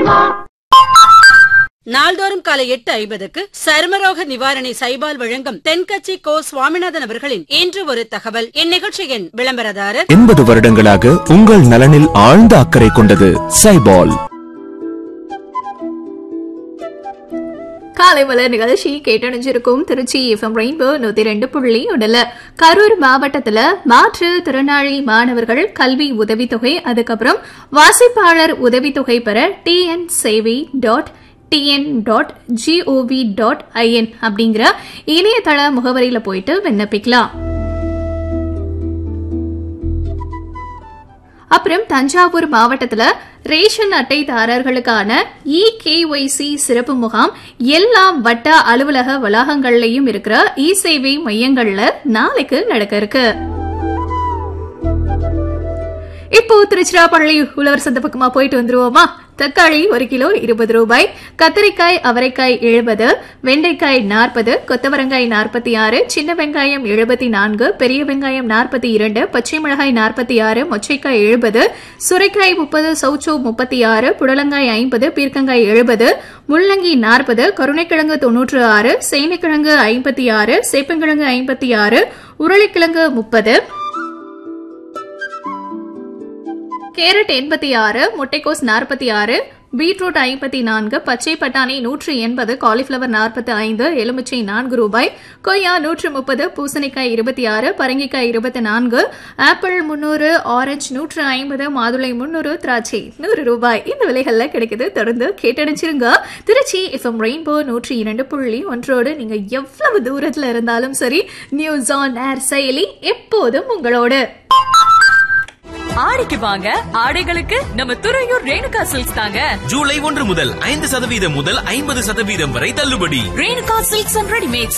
நாள்தோறும் காலை எட்டு ஐம்பதுக்கு சருமரோக நிவாரணி சைபால் வழங்கும் தென்கட்சி கோ சுவாமிநாதன் அவர்களின் இன்று ஒரு தகவல் இந்நிகழ்ச்சியின் விளம்பரதாரர் எண்பது வருடங்களாக உங்கள் நலனில் ஆழ்ந்த அக்கறை கொண்டது சைபால் காலை மலர் நிகழ்ச்சி கேட்டணிஞ்சிருக்கும் திருச்சி எஃப்எம் ரெயின்போ நூத்தி ரெண்டு புள்ளி ஒண்ணுல கரூர் மாவட்டத்துல மாற்று திறனாளி மாணவர்கள் கல்வி உதவித்தொகை அதுக்கப்புறம் வாசிப்பாளர் உதவித்தொகை பெற டிஎன் சேவை dot TN dot GOV dot IN அப்படிங்கிற இணையதள முகவரியில போயிட்டு விண்ணப்பிக்கலாம் அப்புறம் தஞ்சாவூர் மாவட்டத்துல ரேஷன் அட்டைதாரர்களுக்கான இ கேஒய்சி சிறப்பு முகாம் எல்லா வட்ட அலுவலக வளாகங்கள்லயும் இருக்கிற இ சேவை மையங்கள்ல நாளைக்கு நடக்க இருக்கு இப்போ திருச்சிராப்பள்ளி உழவர் சந்தை பக்கமா போயிட்டு வந்துருவோமா தக்காளி ஒரு கிலோ இருபது ரூபாய் கத்திரிக்காய் அவரைக்காய் எழுபது வெண்டைக்காய் நாற்பது கொத்தவரங்காய் நாற்பத்தி ஆறு சின்ன வெங்காயம் எழுபத்தி நான்கு பெரிய வெங்காயம் நாற்பத்தி இரண்டு பச்சை மிளகாய் நாற்பத்தி ஆறு மொச்சைக்காய் எழுபது சுரைக்காய் முப்பது சௌச்சோ முப்பத்தி ஆறு புடலங்காய் ஐம்பது பீர்க்கங்காய் எழுபது முள்ளங்கி நாற்பது கருணைக்கிழங்கு தொன்னூற்று ஆறு சேனைக்கிழங்கு ஐம்பத்தி ஆறு சேப்பங்கிழங்கு ஐம்பத்தி ஆறு உருளைக்கிழங்கு முப்பது கேரட் எண்பத்தி ஆறு முட்டைக்கோஸ் நாற்பத்தி ஆறு பீட்ரூட் ஐம்பத்தி நான்கு பச்சை பட்டாணி நூற்று எண்பது காலிஃபிளவர் நாற்பத்தி ஐந்து எலுமிச்சை நான்கு ரூபாய் கொய்யா நூற்று முப்பது பூசணிக்காய் இருபத்தி ஆறு பரங்கிக்காய் இருபத்தி நான்கு ஆப்பிள் முன்னூறு ஆரஞ்சு நூற்று ஐம்பது மாதுளை முன்னூறு திராட்சை நூறு ரூபாய் இந்த விலைகள்ல கிடைக்குது தொடர்ந்து கேட்டடிச்சிருங்க திருச்சி எஃப்எம் ரெயின்போ நூற்றி இரண்டு புள்ளி ஒன்றோடு நீங்க எவ்வளவு தூரத்துல இருந்தாலும் சரி நியூஸ் ஆன் ஏர் செயலி எப்போதும் உங்களோடு ஆடிக்கு வாங்க ஆடைகளுக்கு நம்ம துறையூர் ரேணுகா சில்க்ஸ் தாங்க ஜூலை ஒன்று முதல் ஐந்து சதவீதம் முதல் ஐம்பது சதவீதம் வரை தள்ளுபடி ரேணுகா சில்க்ஸ் அண்ட் ரெடிமேட்ஸ்